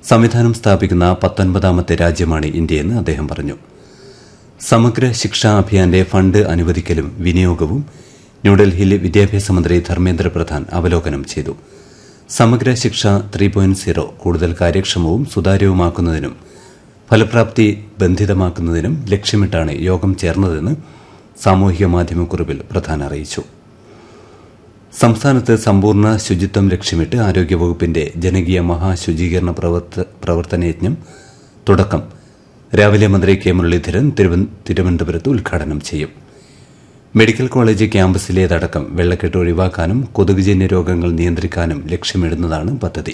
സംവിധാനം സ്ഥാപിക്കുന്ന പത്തൊൻപതാമത്തെ രാജ്യമാണ് ഇന്ത്യയെന്ന് അദ്ദേഹം പറഞ്ഞു സമഗ്ര ശിക്ഷാ അഭിയാന്റെ ഫണ്ട് അനുവദിക്കലും വിനിയോഗവും ന്യൂഡൽഹിയിൽ വിദ്യാഭ്യാസ മന്ത്രി ധർമ്മേന്ദ്ര പ്രധാൻ അവലോകനം ചെയ്തു സമഗ്ര ശിക്ഷ ത്രീ പോയിന്റ് സീറോ കൂടുതൽ കാര്യക്ഷമവും സുതാര്യവുമാക്കുന്നതിനും ഫലപ്രാപ്തി ബന്ധിതമാക്കുന്നതിനും ലക്ഷ്യമിട്ടാണ് യോഗം ചേർന്നതെന്ന് സാമൂഹിക മാധ്യമക്കുറിപ്പിൽ പ്രധാൻ അറിയിച്ചു സംസ്ഥാനത്ത് സമ്പൂർണ്ണ ശുചിത്വം ലക്ഷ്യമിട്ട് ആരോഗ്യവകുപ്പിന്റെ ജനകീയ മഹാശുചീകരണ പ്രവർത്ത പ്രവർത്തനയജ്ഞം തുടക്കം രാവിലെ മന്ത്രി കെ മുരളീധരൻ തിരുവന- തിരുവനന്തപുരത്ത് ഉദ്ഘാടനം ചെയ്യും മെഡിക്കൽ കോളേജ് ക്യാമ്പസിലേതടക്കം വെള്ളക്കെട്ട് ഒഴിവാക്കാനും കൊതുകുജന്യ രോഗങ്ങൾ നിയന്ത്രിക്കാനും ലക്ഷ്യമിടുന്നതാണ് പദ്ധതി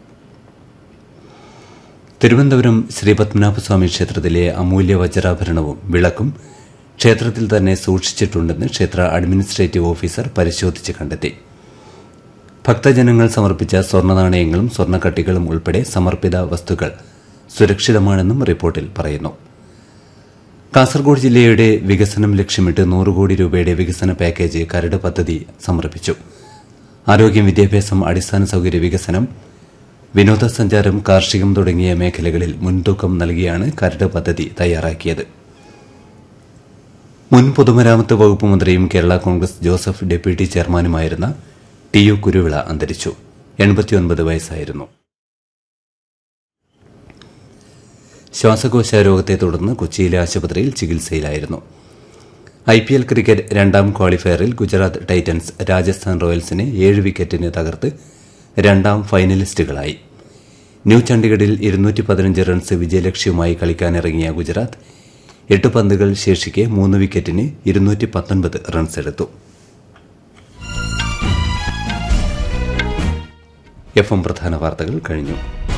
തിരുവനന്തപുരം ശ്രീപത്മനാഭസ്വാമി ക്ഷേത്രത്തിലെ അമൂല്യ വജ്രാഭരണവും വിളക്കും ക്ഷേത്രത്തിൽ തന്നെ സൂക്ഷിച്ചിട്ടുണ്ടെന്ന് ക്ഷേത്ര അഡ്മിനിസ്ട്രേറ്റീവ് ഓഫീസർ പരിശോധിച്ച് കണ്ടെത്തി ഭക്തജനങ്ങൾ സമർപ്പിച്ച സ്വർണ്ണനാണയങ്ങളും സ്വർണ്ണക്കട്ടികളും ഉൾപ്പെടെ സമർപ്പിത വസ്തുക്കൾ സുരക്ഷിതമാണെന്നും റിപ്പോർട്ടിൽ പറയുന്നു കാസർഗോഡ് ജില്ലയുടെ വികസനം ലക്ഷ്യമിട്ട് നൂറ് കോടി രൂപയുടെ വികസന പാക്കേജ് കരട് പദ്ധതി സമർപ്പിച്ചു ആരോഗ്യം വിദ്യാഭ്യാസം അടിസ്ഥാന സൌകര്യ വികസനം വിനോദസഞ്ചാരം കാർഷികം തുടങ്ങിയ മേഖലകളിൽ മുൻതൂക്കം നൽകിയാണ് കരട് പദ്ധതി തയ്യാറാക്കിയത് മുൻ പൊതുമരാമത്ത് വകുപ്പ് മന്ത്രിയും കേരള കോൺഗ്രസ് ജോസഫ് ഡെപ്യൂട്ടി ചെയർമാനുമായിരുന്ന ടി യു കുരുവിള അന്തരിച്ചു എൺപത്തിയൊൻപത് വയസ്സായിരുന്നു ശ്വാസകോശ രോഗത്തെ തുടർന്ന് കൊച്ചിയിലെ ആശുപത്രിയിൽ ചികിത്സയിലായിരുന്നു ഐ പി എൽ ക്രിക്കറ്റ് രണ്ടാം ക്വാളിഫയറിൽ ഗുജറാത്ത് ടൈറ്റൻസ് രാജസ്ഥാൻ റോയൽസിനെ ഏഴ് വിക്കറ്റിന് തകർത്ത് രണ്ടാം ഫൈനലിസ്റ്റുകളായി ന്യൂ ചണ്ഡിഗഡിൽ ഇരുന്നൂറ്റി പതിനഞ്ച് റൺസ് വിജയലക്ഷ്യവുമായി കളിക്കാനിറങ്ങിയ ഗുജറാത്ത് എട്ട് പന്തുകൾ ശേഷിക്കെ മൂന്ന് വിക്കറ്റിന് ഇരുന്നൂറ്റി പത്തൊൻപത് റൺസ് എടുത്തു എഫ് എം പ്രധാന വാർത്തകൾ കഴിഞ്ഞു